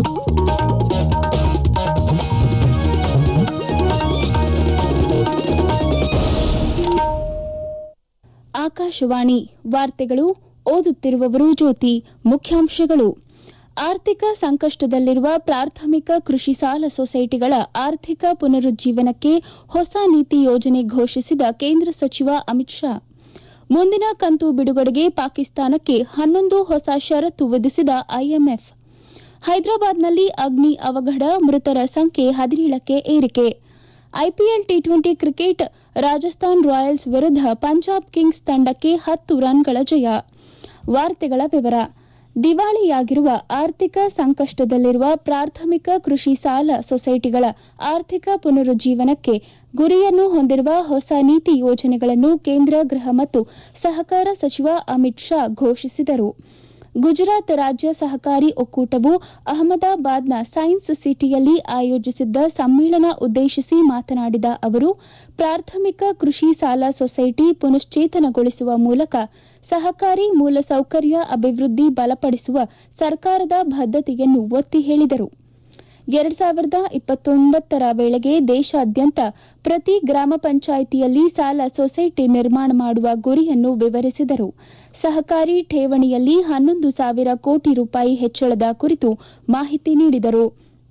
ಆಕಾಶವಾಣಿ ವಾರ್ತೆಗಳು ಓದುತ್ತಿರುವವರು ಜ್ಯೋತಿ ಮುಖ್ಯಾಂಶಗಳು ಆರ್ಥಿಕ ಸಂಕಷ್ಟದಲ್ಲಿರುವ ಪ್ರಾಥಮಿಕ ಕೃಷಿ ಸಾಲ ಸೊಸೈಟಿಗಳ ಆರ್ಥಿಕ ಪುನರುಜ್ಜೀವನಕ್ಕೆ ಹೊಸ ನೀತಿ ಯೋಜನೆ ಘೋಷಿಸಿದ ಕೇಂದ್ರ ಸಚಿವ ಅಮಿತ್ ಶಾ ಮುಂದಿನ ಕಂತು ಬಿಡುಗಡೆಗೆ ಪಾಕಿಸ್ತಾನಕ್ಕೆ ಹನ್ನೊಂದು ಹೊಸ ಷರತ್ತು ವಿಧಿಸಿದ ಐಎಂಎಫ್ ಹೈದರಾಬಾದ್ನಲ್ಲಿ ಅಗ್ನಿ ಅವಘಡ ಮೃತರ ಸಂಖ್ಯೆ ಹದಿನೇಳಕ್ಕೆ ಏರಿಕೆ IPL T twenty cricket Rajasthan Royals ವಿರುದ್ಧ ಪಂಜಾಬ್ ಕಿಂಗ್ಸ್ ತಂಡಕ್ಕೆ ಹತ್ತು ರನ್ಗಳ ಜಯ ವಾರ್ತೆಗಳ ವಿವರ ದಿವಾಳಿಯಾಗಿರುವ ಆರ್ಥಿಕ ಸಂಕಷ್ಟದಲ್ಲಿರುವ ಪ್ರಾಥಮಿಕ ಕೃಷಿ ಸಾಲ ಸೊಸೈಟಿಗಳ ಆರ್ಥಿಕ ಪುನರುಜ್ಜೀವನಕ್ಕೆ ಗುರಿಯನ್ನು ಹೊಂದಿರುವ ಹೊಸ ನೀತಿ ಯೋಜನೆಗಳನ್ನು ಕೇಂದ್ರ ಗೃಹ ಮತ್ತು ಸಹಕಾರ ಸಚಿವ ಅಮಿತ್ ಶಾ ಘೋಷಿಸಿದರು ಗುಜರಾತ್ ರಾಜ್ಯ ಸಹಕಾರಿ ಒಕ್ಕೂಟವು ಅಹಮದಾಬಾದ್ನ ಸೈನ್ಸ್ ಸಿಟಿಯಲ್ಲಿ ಆಯೋಜಿಸಿದ್ದ ಸಮ್ಮೇಳನ ಉದ್ದೇಶಿಸಿ ಮಾತನಾಡಿದ ಅವರು ಪ್ರಾಥಮಿಕ ಕೃಷಿ ಸಾಲ ಸೊಸೈಟಿ ಪುನಶ್ಚೇತನಗೊಳಿಸುವ ಮೂಲಕ ಸಹಕಾರಿ ಮೂಲಸೌಕರ್ಯ ಅಭಿವೃದ್ಧಿ ಬಲಪಡಿಸುವ ಸರ್ಕಾರದ ಬದ್ದತೆಯನ್ನು ಒತ್ತಿ ಹೇಳಿದರು ಎರಡ್ ಸಾವಿರದ ಇಪ್ಪತ್ತೊಂಬತ್ತರ ವೇಳೆಗೆ ದೇಶಾದ್ಯಂತ ಪ್ರತಿ ಗ್ರಾಮ ಪಂಚಾಯಿತಿಯಲ್ಲಿ ಸಾಲ ಸೊಸೈಟಿ ನಿರ್ಮಾಣ ಮಾಡುವ ಗುರಿಯನ್ನು ವಿವರಿಸಿದರು ಸಹಕಾರಿ ಠೇವಣಿಯಲ್ಲಿ ಹನ್ನೊಂದು ಸಾವಿರ ಕೋಟಿ ರೂಪಾಯಿ ಹೆಚ್ಚಳದ ಕುರಿತು ಮಾಹಿತಿ ನೀಡಿದರು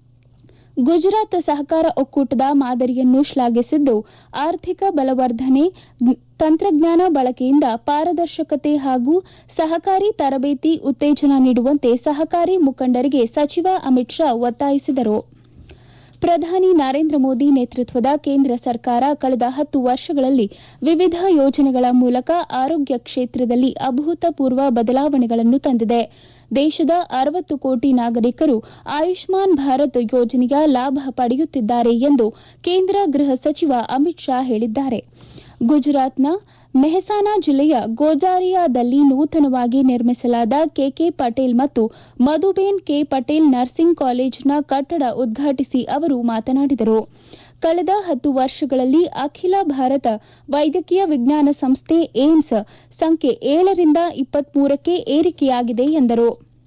ಗುಜರಾತ್ ಸಹಕಾರ ಒಕ್ಕೂಟದ ಮಾದರಿಯನ್ನು ಶ್ಲಾಘಿಸಿದ್ದು ಆರ್ಥಿಕ ಬಲವರ್ಧನೆ ತಂತ್ರಜ್ಞಾನ ಬಳಕೆಯಿಂದ ಪಾರದರ್ಶಕತೆ ಹಾಗೂ ಸಹಕಾರಿ ತರಬೇತಿ ಉತ್ತೇಜನ ನೀಡುವಂತೆ ಸಹಕಾರಿ ಮುಖಂಡರಿಗೆ ಸಚಿವ ಅಮಿತ್ ಶಾ ಒತ್ತಾಯಿಸಿದರು ಪ್ರಧಾನಿ ನರೇಂದ್ರ ಮೋದಿ ನೇತೃತ್ವದ ಕೇಂದ್ರ ಸರ್ಕಾರ ಕಳೆದ ಹತ್ತು ವರ್ಷಗಳಲ್ಲಿ ವಿವಿಧ ಯೋಜನೆಗಳ ಮೂಲಕ ಆರೋಗ್ಯ ಕ್ಷೇತ್ರದಲ್ಲಿ ಅಭೂತಪೂರ್ವ ಬದಲಾವಣೆಗಳನ್ನು ತಂದಿದೆ ದೇಶದ ಅರವತ್ತು ಕೋಟಿ ನಾಗರಿಕರು ಆಯುಷ್ಮಾನ್ ಭಾರತ್ ಯೋಜನೆಯ ಲಾಭ ಪಡೆಯುತ್ತಿದ್ದಾರೆ ಎಂದು ಕೇಂದ್ರ ಗೃಹ ಸಚಿವ ಅಮಿತ್ ಶಾ ಹೇಳಿದ್ದಾರೆ ಗುಜರಾತ್ನ ಮೆಹಸಾನಾ ಜಿಲ್ಲೆಯ ಗೋಜಾರಿಯಾದಲ್ಲಿ ನೂತನವಾಗಿ ನಿರ್ಮಿಸಲಾದ ಕೆಕೆ ಪಟೇಲ್ ಮತ್ತು ಮಧುಬೇನ್ ಕೆ ಪಟೇಲ್ ನರ್ಸಿಂಗ್ ಕಾಲೇಜಿನ ಕಟ್ಟಡ ಉದ್ಘಾಟಿಸಿ ಅವರು ಮಾತನಾಡಿದರು ಕಳೆದ ಹತ್ತು ವರ್ಷಗಳಲ್ಲಿ ಅಖಿಲ ಭಾರತ ವೈದ್ಯಕೀಯ ವಿಜ್ಞಾನ ಸಂಸ್ಥೆ ಏಮ್ಸ್ ಸಂಖ್ಯೆ ಏಳರಿಂದ ಇಪ್ಪತ್ಮೂರಕ್ಕೆ ಏರಿಕೆಯಾಗಿದೆ ಎಂದರು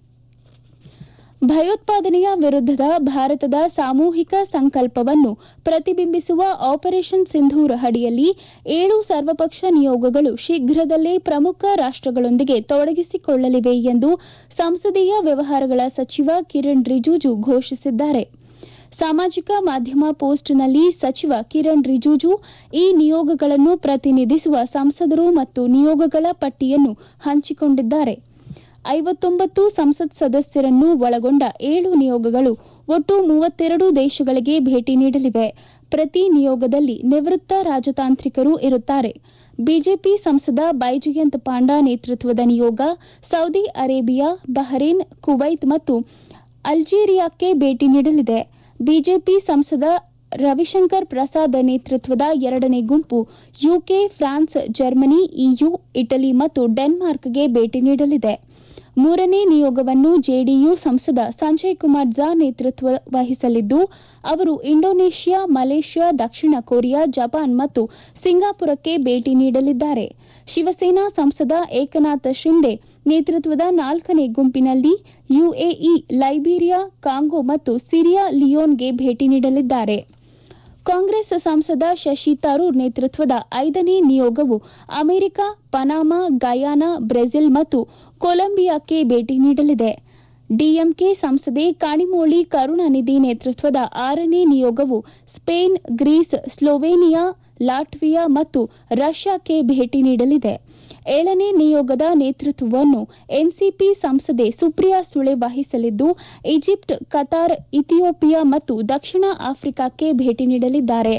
ಭಯೋತ್ಪಾದನೆಯ ವಿರುದ್ಧದ ಭಾರತದ ಸಾಮೂಹಿಕ ಸಂಕಲ್ಪವನ್ನು ಪ್ರತಿಬಿಂಬಿಸುವ ಆಪರೇಷನ್ ಸಿಂಧೂರ್ ಅಡಿಯಲ್ಲಿ ಏಳು ಸರ್ವಪಕ್ಷ ನಿಯೋಗಗಳು ಶೀಘ್ರದಲ್ಲೇ ಪ್ರಮುಖ ರಾಷ್ಟಗಳೊಂದಿಗೆ ತೊಡಗಿಸಿಕೊಳ್ಳಲಿವೆ ಎಂದು ಸಂಸದೀಯ ವ್ಯವಹಾರಗಳ ಸಚಿವ ಕಿರಣ್ ರಿಜಿಜು ಘೋಷಿಸಿದ್ದಾರೆ ಸಾಮಾಜಿಕ ಮಾಧ್ಯಮ ಪೋಸ್ಟ್ನಲ್ಲಿ ಸಚಿವ ಕಿರಣ್ ರಿಜಿಜು ಈ ನಿಯೋಗಗಳನ್ನು ಪ್ರತಿನಿಧಿಸುವ ಸಂಸದರು ಮತ್ತು ನಿಯೋಗಗಳ ಪಟ್ಟಿಯನ್ನು ಹಂಚಿಕೊಂಡಿದ್ದಾರೆ ಐವತ್ತೊಂಬತ್ತು ಸಂಸತ್ ಸದಸ್ಯರನ್ನು ಒಳಗೊಂಡ ಏಳು ನಿಯೋಗಗಳು ಒಟ್ಟು ಮೂವತ್ತೆರಡು ದೇಶಗಳಿಗೆ ಭೇಟಿ ನೀಡಲಿವೆ ಪ್ರತಿ ನಿಯೋಗದಲ್ಲಿ ನಿವೃತ್ತ ರಾಜತಾಂತ್ರಿಕರು ಇರುತ್ತಾರೆ ಬಿಜೆಪಿ ಸಂಸದ ಬೈಜಯಂತ್ ಪಾಂಡಾ ನೇತೃತ್ವದ ನಿಯೋಗ ಸೌದಿ ಅರೇಬಿಯಾ ಬಹರೇನ್ ಕುವೈತ್ ಮತ್ತು ಅಲ್ಜೀರಿಯಾಕ್ಕೆ ಭೇಟಿ ನೀಡಲಿದೆ ಬಿಜೆಪಿ ಸಂಸದ ರವಿಶಂಕರ್ ಪ್ರಸಾದ್ ನೇತೃತ್ವದ ಎರಡನೇ ಗುಂಪು UK France Germany EU Italy ಮತ್ತು ಡೆನ್ಮಾರ್ಕ್ಗೆ ಭೇಟಿ ನೀಡಲಿದೆ ಮೂರನೇ ನಿಯೋಗವನ್ನು ಜೆಡಿಯು ಸಂಸದ ಸಂಜಯ್ ಕುಮಾರ್ ಝಾ ನೇತೃತ್ವ ವಹಿಸಲಿದ್ದು ಅವರು ಇಂಡೋನೇಷ್ಯಾ ಮಲೇಷ್ಯಾ ದಕ್ಷಿಣ ಕೊರಿಯಾ ಜಪಾನ್ ಮತ್ತು ಸಿಂಗಾಪುರಕ್ಕೆ ಭೇಟಿ ನೀಡಲಿದ್ದಾರೆ ಶಿವಸೇನಾ ಸಂಸದ ಏಕನಾಥ್ ಶಿಂದೆ ನೇತೃತ್ವದ ನಾಲ್ಕನೇ ಗುಂಪಿನಲ್ಲಿ ಯುಎಇ ಲೈಬೀರಿಯಾ ಕಾಂಗೋ ಮತ್ತು ಸಿರಿಯಾ ಲಿಯೋನ್ಗೆ ಭೇಟಿ ನೀಡಲಿದ್ದಾರೆ ಕಾಂಗ್ರೆಸ್ ಸಂಸದ ಶಶಿ ತರೂರ್ ನೇತೃತ್ವದ ಐದನೇ ನಿಯೋಗವು ಅಮೆರಿಕ ಪನಾಮಾ ಗಯಾನಾ ಬ್ರೆಜಿಲ್ ಮತ್ತು ಕೊಲಂಬಿಯಾಕ್ಕೆ ಭೇಟಿ ನೀಡಲಿದೆ ಡಿಎಂಕೆ ಸಂಸದೆ ಕಾಣಿಮೋಳಿ ಕರುಣಾನಿಧಿ ನೇತೃತ್ವದ ಆರನೇ ನಿಯೋಗವು ಸ್ಪೇನ್ ಗ್ರೀಸ್ ಸ್ಲೋವೇನಿಯಾ ಲಾಟ್ವಿಯಾ ಮತ್ತು ರಷ್ಯಾಕ್ಕೆ ಭೇಟಿ ನೀಡಲಿದೆ ಏಳನೇ ನಿಯೋಗದ ನೇತೃತ್ವವನ್ನು ಎನ್ಸಿಪಿ ಸಂಸದೆ ಸುಪ್ರಿಯಾ ಸುಳೆ ವಹಿಸಲಿದ್ದು ಈಜಿಪ್ಟ್ ಕತಾರ್ ಇಥಿಯೋಪಿಯಾ ಮತ್ತು ದಕ್ಷಿಣ ಆಫ್ರಿಕಾಕ್ಕೆ ಭೇಟಿ ನೀಡಲಿದ್ದಾರೆ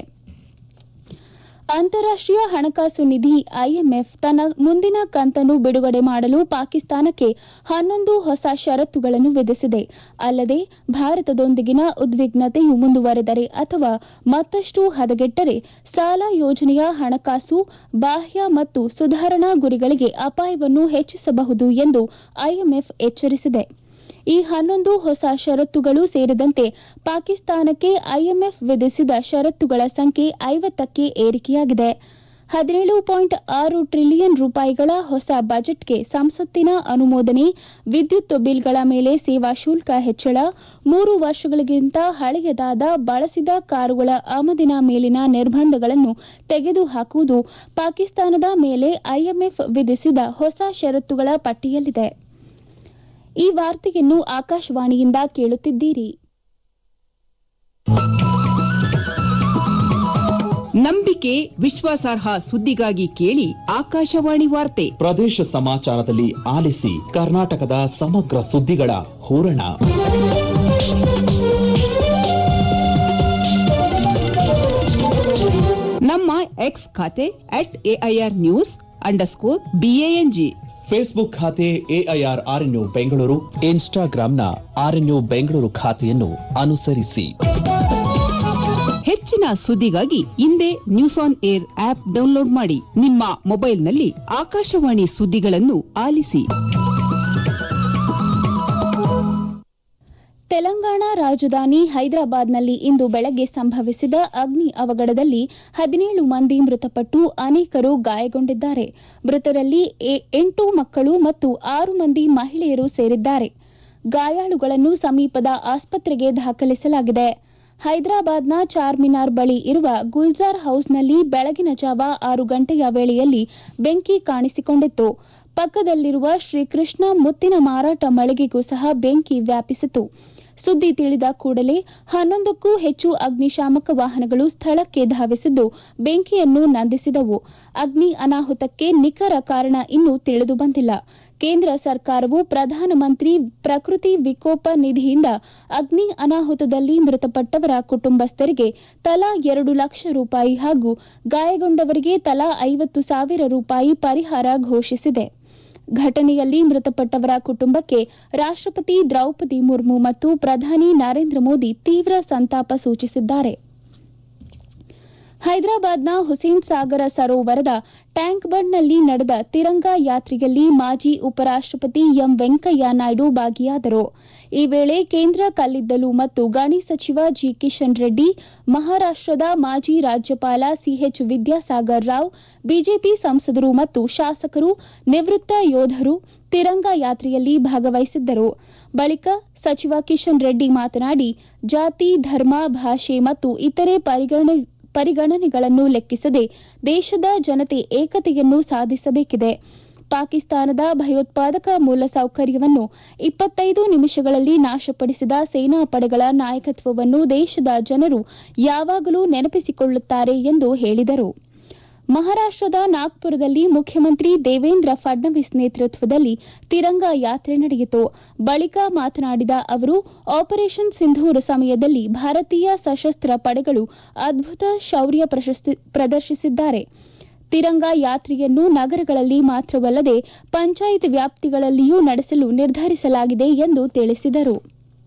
ಅಂತಾರಾಷ್ಟೀಯ ಹಣಕಾಸು ನಿಧಿ ಐಎಂಎಫ್ ತನ್ನ ಮುಂದಿನ ಕಂತನ್ನು ಬಿಡುಗಡೆ ಮಾಡಲು ಪಾಕಿಸ್ತಾನಕ್ಕೆ ಹನ್ನೊಂದು ಹೊಸ ಷರತ್ತುಗಳನ್ನು ವಿಧಿಸಿದೆ ಅಲ್ಲದೆ ಭಾರತದೊಂದಿಗಿನ ಉದ್ವಿಗ್ನತೆಯು ಮುಂದುವರೆದರೆ ಅಥವಾ ಮತ್ತಷ್ಟು ಹದಗೆಟ್ಟರೆ ಸಾಲ ಯೋಜನೆಯ ಹಣಕಾಸು ಬಾಹ್ಯ ಮತ್ತು ಸುಧಾರಣಾ ಗುರಿಗಳಿಗೆ ಅಪಾಯವನ್ನು ಹೆಚ್ಚಿಸಬಹುದು ಎಂದು ಐಎಂಎಫ್ ಎಚ್ಚರಿಸಿದೆ ಈ ಹನ್ನೊಂದು ಹೊಸ ಷರತ್ತುಗಳು ಸೇರಿದಂತೆ ಪಾಕಿಸ್ತಾನಕ್ಕೆ ಐಎಂಎಫ್ ವಿಧಿಸಿದ ಷರತ್ತುಗಳ ಸಂಖ್ಯೆ ಐವತ್ತಕ್ಕೆ ಏರಿಕೆಯಾಗಿದೆ ಹದಿನೇಳು ಪಾಯಿಂಟ್ ಆರು ಟ್ರಿಲಿಯನ್ ರೂಪಾಯಿಗಳ ಹೊಸ ಬಜೆಟ್ಗೆ ಸಂಸತ್ತಿನ ಅನುಮೋದನೆ ವಿದ್ಯುತ್ ಬಿಲ್ಗಳ ಮೇಲೆ ಸೇವಾ ಶುಲ್ಕ ಹೆಚ್ಚಳ ಮೂರು ವರ್ಷಗಳಿಗಿಂತ ಹಳೆಯದಾದ ಬಳಸಿದ ಕಾರುಗಳ ಆಮದಿನ ಮೇಲಿನ ನಿರ್ಬಂಧಗಳನ್ನು ತೆಗೆದುಹಾಕುವುದು ಪಾಕಿಸ್ತಾನದ ಮೇಲೆ ಐಎಂಎಫ್ ವಿಧಿಸಿದ ಹೊಸ ಷರತ್ತುಗಳ ಪಟ್ಟಿಯಲ್ಲಿದೆ ಈ ವಾರ್ತೆಯನ್ನು ಆಕಾಶವಾಣಿಯಿಂದ ಕೇಳುತ್ತಿದ್ದೀರಿ ನಂಬಿಕೆ ವಿಶ್ವಾಸಾರ್ಹ ಸುದ್ದಿಗಾಗಿ ಕೇಳಿ ಆಕಾಶವಾಣಿ ವಾರ್ತೆ ಪ್ರದೇಶ ಸಮಾಚಾರದಲ್ಲಿ ಆಲಿಸಿ ಕರ್ನಾಟಕದ ಸಮಗ್ರ ಸುದ್ದಿಗಳ ಹೂರಣ ನಮ್ಮ ಎಕ್ಸ್ ಖಾತೆ at AIR news underscore BANG Facebook ಖಾತೆ ಎಐಆರ್ ಆರ್ಎನ್ಯು ಬೆಂಗಳೂರು ಇನ್ಸ್ಟಾಗ್ರಾಂನ ಆರ್ಎನ್ಯು ಬೆಂಗಳೂರು ಖಾತೆಯನ್ನು ಅನುಸರಿಸಿ ಹೆಚ್ಚಿನ ಸುದ್ದಿಗಾಗಿ ಹಿಂದೆ News On Air app download ಮಾಡಿ ನಿಮ್ಮ ಮೊಬೈಲ್ನಲ್ಲಿ ಆಕಾಶವಾಣಿ ಸುದ್ದಿಗಳನ್ನು ಆಲಿಸಿ ತೆಲಂಗಾಣ ರಾಜಧಾನಿ ಹೈದರಾಬಾದ್ನಲ್ಲಿ ಇಂದು ಬೆಳಗ್ಗೆ ಸಂಭವಿಸಿದ ಅಗ್ನಿ ಅವಘಡದಲ್ಲಿ ಹದಿನೇಳು ಮಂದಿ ಮೃತಪಟ್ಟು ಅನೇಕರು ಗಾಯಗೊಂಡಿದ್ದಾರೆ ಮೃತರಲ್ಲಿ ಎ- ಎಂಟು ಮಕ್ಕಳು ಮತ್ತು ಆರು ಮಂದಿ ಮಹಿಳೆಯರು ಸೇರಿದ್ದಾರೆ ಗಾಯಾಳುಗಳನ್ನು ಸಮೀಪದ ಆಸ್ಪತ್ರೆಗೆ ದಾಖಲಿಸಲಾಗಿದೆ ಹೈದರಾಬಾದ್ನ ಚಾರ್ಮಿನಾರ್ ಬಳಿ ಇರುವ ಗುಲ್ಜಾರ್ ಹೌಸ್ನಲ್ಲಿ ಬೆಳಗಿನ ಜಾವ ಆರು ಗಂಟೆಯ ವೇಳೆಯಲ್ಲಿ ಬೆಂಕಿ ಕಾಣಿಸಿಕೊಂಡಿತ್ತು ಪಕ್ಕದಲ್ಲಿರುವ ಶ್ರೀಕೃಷ್ಣ ಮುತ್ತಿನ ಮಾರಾಟ ಮಳಿಗೆಗೂ ಸಹ ಬೆಂಕಿ ವ್ಯಾಪಿಸಿತು ಸುದ್ದಿ ತಿಳಿದ ಕೂಡಲೇ ಹನ್ನೊಂದಕ್ಕೂ ಹೆಚ್ಚು ಅಗ್ನಿಶಾಮಕ ವಾಹನಗಳು ಸ್ಥಳಕ್ಕೆ ಧಾವಿಸಿದ್ದು ಬೆಂಕಿಯನ್ನು ನಂದಿಸಿದವು ಅಗ್ನಿ ಅನಾಹುತಕ್ಕೆ ನಿಖರ ಕಾರಣ ಇನ್ನೂ ತಿಳಿದು ಬಂದಿಲ್ಲ ಕೇಂದ್ರ ಸರ್ಕಾರವು ಪ್ರಧಾನಮಂತ್ರಿ ಪ್ರಕೃತಿ ವಿಕೋಪ ನಿಧಿಯಿಂದ ಅಗ್ನಿ ಅನಾಹುತದಲ್ಲಿ ಮೃತಪಟ್ಟವರ ಕುಟುಂಬಸ್ಥರಿಗೆ ತಲಾ ಎರಡು ಲಕ್ಷ ರೂಪಾಯಿ ಹಾಗೂ ಗಾಯಗೊಂಡವರಿಗೆ ತಲಾ ಐವತ್ತು ಸಾವಿರ ರೂಪಾಯಿ ಪರಿಹಾರ ಘೋಷಿಸಿದೆ ಘಟನೆಯಲ್ಲಿ ಮೃತಪಟ್ಟವರ ಕುಟುಂಬಕ್ಕೆ ರಾಷ್ಟ್ರಪತಿ ದ್ರೌಪದಿ ಮುರ್ಮು ಮತ್ತು ಪ್ರಧಾನಿ ನರೇಂದ್ರ ಮೋದಿ ತೀವ್ರ ಸಂತಾಪ ಸೂಚಿಸಿದ್ದಾರೆ ಹೈದರಾಬಾದ್ನ ಹುಸೇನ್ ಸಾಗರ ಸರೋವರದ ಟ್ಯಾಂಕ್ ಬಂಡ್ನಲ್ಲಿ ನಡೆದ ತಿರಂಗ ಯಾತ್ರೆಯಲ್ಲಿ ಮಾಜಿ ಉಪರಾಷ್ಟಪತಿ ಎಂ ವೆಂಕಯ್ಯ ನಾಯ್ಡು ಭಾಗಿಯಾದರು ಈ ವೇಳೆ ಕೇಂದ್ರ ಕಲ್ಲಿದ್ದಲು ಮತ್ತು ಗಣಿ ಸಚಿವ ಜಿ ಕಿಶನ್ ರೆಡ್ಡಿ ಮಹಾರಾಷ್ಟದ ಮಾಜಿ ರಾಜ್ಯಪಾಲ ಸಿಎಚ್ ವಿದ್ಯಾಸಾಗರ್ ರಾವ್ ಬಿಜೆಪಿ ಸಂಸದರು ಮತ್ತು ಶಾಸಕರು ನಿವೃತ್ತ ಯೋಧರು ತಿರಂಗ ಯಾತ್ರೆಯಲ್ಲಿ ಭಾಗವಹಿಸಿದ್ದರು ಬಳಿಕ ಸಚಿವ ಕಿಶನ್ ರೆಡ್ಡಿ ಮಾತನಾಡಿ ಜಾತಿ ಧರ್ಮ ಭಾಷೆ ಮತ್ತು ಇತರೆ ಪರಿಗಣನೆ ಪರಿಗಣನೆಗಳನ್ನು ಲೆಕ್ಕಿಸದೆ ದೇಶದ ಜನತೆ ಏಕತೆಯನ್ನು ಸಾಧಿಸಬೇಕಿದೆ ಪಾಕಿಸ್ತಾನದ ಭಯೋತ್ಪಾದಕ ಮೂಲಸೌಕರ್ಯವನ್ನು ಇಪ್ಪತ್ತೈದು ನಿಮಿಷಗಳಲ್ಲಿ ನಾಶಪಡಿಸಿದ ಸೇನಾ ಪಡೆಗಳ ನಾಯಕತ್ವವನ್ನು ದೇಶದ ಜನರು ಯಾವಾಗಲೂ ನೆನಪಿಸಿಕೊಳ್ಳುತ್ತಾರೆ ಎಂದು ಹೇಳಿದರು ಮಹಾರಾಷ್ಟದ ನಾಗ್ಪುರದಲ್ಲಿ ಮುಖ್ಯಮಂತ್ರಿ ದೇವೇಂದ್ರ ಫಡ್ನವೀಸ್ ನೇತೃತ್ವದಲ್ಲಿ ತಿರಂಗ ಯಾತ್ರೆ ನಡೆಯಿತು ಬಳಿಕ ಮಾತನಾಡಿದ ಅವರು ಆಪರೇಷನ್ ಸಿಂಧೂರ್ ಸಮಯದಲ್ಲಿ ಭಾರತೀಯ ಸಶಸ್ತ್ರ ಪಡೆಗಳು ಅದ್ಭುತ ಶೌರ್ಯ ಪ್ರಶಸ್ತಿ- ಪ್ರದರ್ಶಿಸಿದ್ದಾರೆ ತಿರಂಗ ಯಾತ್ರೆಯನ್ನು ನಗರಗಳಲ್ಲಿ ಮಾತ್ರವಲ್ಲದೆ ಪಂಚಾಯತ್ ವ್ಯಾಪ್ತಿಗಳಲ್ಲಿಯೂ ನಡೆಸಲು ನಿರ್ಧರಿಸಲಾಗಿದೆ ಎಂದು ತಿಳಿಸಿದರು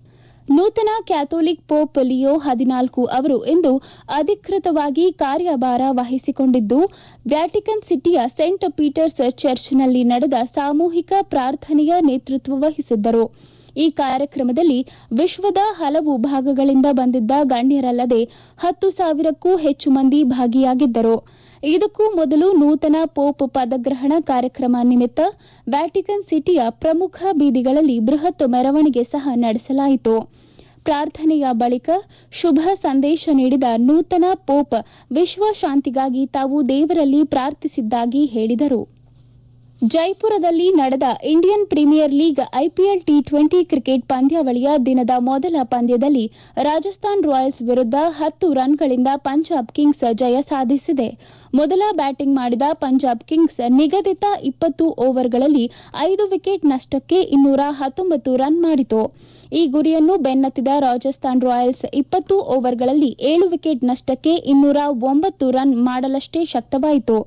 ನೂತನ ಕ್ಯಾಥೋಲಿಕ್ ಪೋಪ್ ಲಿಯೋ ಹದಿನಾಲ್ಕು ಅವರು ಇಂದು ಅಧಿಕೃತವಾಗಿ ಕಾರ್ಯಭಾರ ವಹಿಸಿಕೊಂಡಿದ್ದು ವ್ಯಾಟಿಕನ್ ಸಿಟಿಯ ಸೆಂಟ್ ಪೀಟರ್ಸ್ ಚರ್ಚ್ನಲ್ಲಿ ನಡೆದ ಸಾಮೂಹಿಕ ಪ್ರಾರ್ಥನೆಯ ನೇತೃತ್ವ ವಹಿಸಿದ್ದರು ಈ ಕಾರ್ಯಕ್ರಮದಲ್ಲಿ ವಿಶ್ವದ ಹಲವು ಭಾಗಗಳಿಂದ ಬಂದಿದ್ದ ಗಣ್ಯರಲ್ಲದೆ ಹತ್ತು ಸಾವಿರಕ್ಕೂ ಹೆಚ್ಚು ಮಂದಿ ಭಾಗಿಯಾಗಿದ್ದರು ಇದಕ್ಕೂ ಮೊದಲು ನೂತನ ಪೋಪ್ ಪದಗ್ರಹಣ ಕಾರ್ಯಕ್ರಮ ನಿಮಿತ್ತ ವ್ಯಾಟಿಕನ್ ಸಿಟಿಯ ಪ್ರಮುಖ ಬೀದಿಗಳಲ್ಲಿ ಬೃಹತ್ ಮೆರವಣಿಗೆ ಸಹ ನಡೆಸಲಾಯಿತು ಪ್ರಾರ್ಥನೆಯ ಬಳಿಕ ಶುಭ ಸಂದೇಶ ನೀಡಿದ ನೂತನ ಪೋಪ್ ವಿಶ್ವ ಶಾಂತಿಗಾಗಿ ತಾವು ದೇವರಲ್ಲಿ ಪ್ರಾರ್ಥಿಸಿದ್ದಾಗಿ ಹೇಳಿದರು ಜೈಪುರದಲ್ಲಿ ನಡೆದ Indian Premier League IPL T twenty cricket ಪಂದ್ಯಾವಳಿಯ ದಿನದ ಮೊದಲ ಪಂದ್ಯದಲ್ಲಿ ರಾಜಸ್ಥಾನ್ ರಾಯಲ್ಸ್ ವಿರುದ್ಧ ಹತ್ತು ರನ್ಗಳಿಂದ ಪಂಜಾಬ್ ಕಿಂಗ್ಸ್ ಜಯ ಸಾಧಿಸಿದೆ ಮೊದಲ ಬ್ಯಾಟಿಂಗ್ ಮಾಡಿದ ಪಂಜಾಬ್ ಕಿಂಗ್ಸ್ ನಿಗದಿತ ಇಪ್ಪತ್ತು ಓವರ್ಗಳಲ್ಲಿ ಐದು ವಿಕೆಟ್ ನಷ್ಟಕ್ಕೆ ಇನ್ನೂರ ಹತ್ತೊಂಬತ್ತು ರನ್ ಮಾಡಿತು ಈ ಗುರಿಯನ್ನು ಬೆನ್ನತ್ತಿದ ರಾಜಸ್ಥಾನ್ ರಾಯಲ್ಸ್ ಇಪ್ಪತ್ತು ಓವರ್ಗಳಲ್ಲಿ ಏಳು ವಿಕೆಟ್ ನಷ್ಟಕ್ಕೆ ಇನ್ನೂರ ಒಂಬತ್ತು ರನ್ ಮಾಡಲಷ್ಟೇ ಶಕ್ತವಾಯಿತು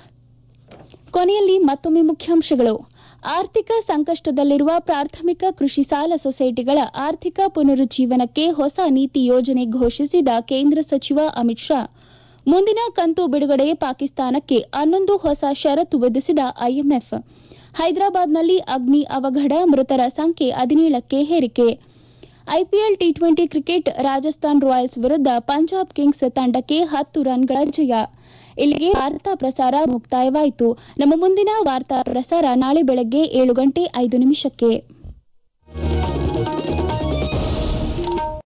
ಕೊನೆಯಲ್ಲಿ ಮತ್ತೊಮ್ಮೆ ಮುಖ್ಯಾಂಶಗಳು ಆರ್ಥಿಕ ಸಂಕಷ್ಟದಲ್ಲಿರುವ ಪ್ರಾಥಮಿಕ ಕೃಷಿ ಸಾಲ ಸೊಸೈಟಿಗಳ ಆರ್ಥಿಕ ಪುನರುಜ್ಜೀವನಕ್ಕೆ ಹೊಸ ನೀತಿ ಯೋಜನೆ ಘೋಷಿಸಿದ ಕೇಂದ್ರ ಸಚಿವ ಅಮಿತ್ ಶಾ ಮುಂದಿನ ಕಂತು ಬಿಡುಗಡೆ ಪಾಕಿಸ್ತಾನಕ್ಕೆ ಹನ್ನೊಂದು ಹೊಸ ಷರತ್ತು ವಿಧಿಸಿದ ಐಎಂಎಫ್ ಹೈದರಾಬಾದ್ನಲ್ಲಿ ಅಗ್ನಿ ಅವಘಡ ಮೃತರ ಸಂಖ್ಯೆ ಹದಿನೇಳಕ್ಕೆ ಹೇರಿಕೆ IPL T twenty cricket Rajasthan Royals ವಿರುದ್ಧ ಪಂಜಾಬ್ ಕಿಂಗ್ಸ್ ತಂಡಕ್ಕೆ ಹತ್ತು ರನ್ಗಳ ಜಯ ಇಲ್ಲಿಗೆ ವಾರ್ತಾ ಪ್ರಸಾರ ಮುಕ್ತಾಯವಾಯಿತು ನಮ್ಮ ಮುಂದಿನ ವಾರ್ತಾ ಪ್ರಸಾರ ನಾಳೆ ಬೆಳಗ್ಗೆ ಏಳು ಗಂಟೆ ಐದು ನಿಮಿಷಕ್ಕೆ